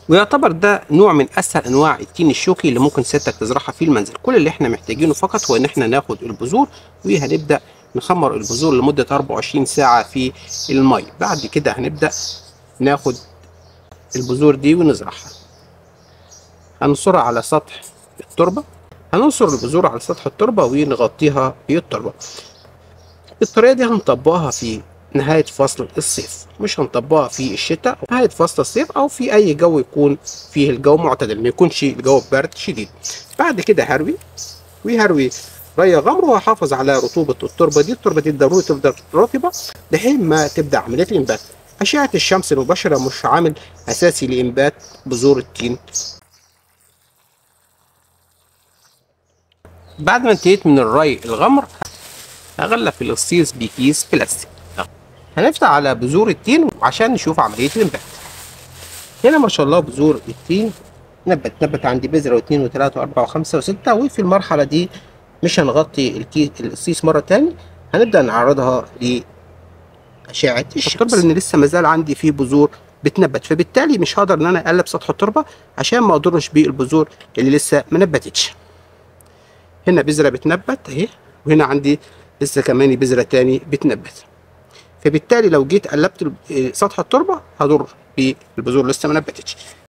ويعتبر ده نوع من اسهل انواع التين الشوكي اللي ممكن سيادتك تزرعها في المنزل كل اللي احنا محتاجينه فقط هو ان احنا ناخد البذور وهنبدا نخمر البذور لمده 24 ساعه في المي بعد كده هنبدا ناخد البذور دي ونزرعها هننصرها على سطح التربه هننصر البذور على سطح التربه ونغطيها بالتربه الطريقه دي هنطبقها في نهاية فصل الصيف مش هنطبقها في الشتاء نهاية فصل الصيف أو في أي جو يكون فيه الجو معتدل ما يكونش الجو برد شديد بعد كده هروي وهروي ري غمر وهحافظ على رطوبة التربة دي التربة دي ضروري تفضل رطبة لحين ما تبدأ عملية الإنبات أشعة الشمس المباشرة مش عامل أساسي لإنبات بذور التين بعد ما انتهيت من الري الغمر هغلف القصيص بكيس بلاستيك هنفتح على بذور التين عشان نشوف عملية الانبات هنا ما شاء الله بذور التين نبت نبت عندي بذرة واثنين وثلاثة وأربعة وخمسة وستة وفي المرحلة دي مش هنغطي الكيس القصيص مرة تاني هنبدأ نعرضها لأشعة الشمس التربة لأن لسه مازال عندي فيه بذور بتنبت فبالتالي مش هقدر إن أنا أقلب سطح التربة عشان ما أضرش بالبذور اللي لسه ما نبتتش هنا بذرة بتنبت أهي وهنا عندي لسه كمان بذرة تاني بتنبت فبالتالي لو جيت قلبت سطح التربه هضر بالبذور لسه ما نبتتش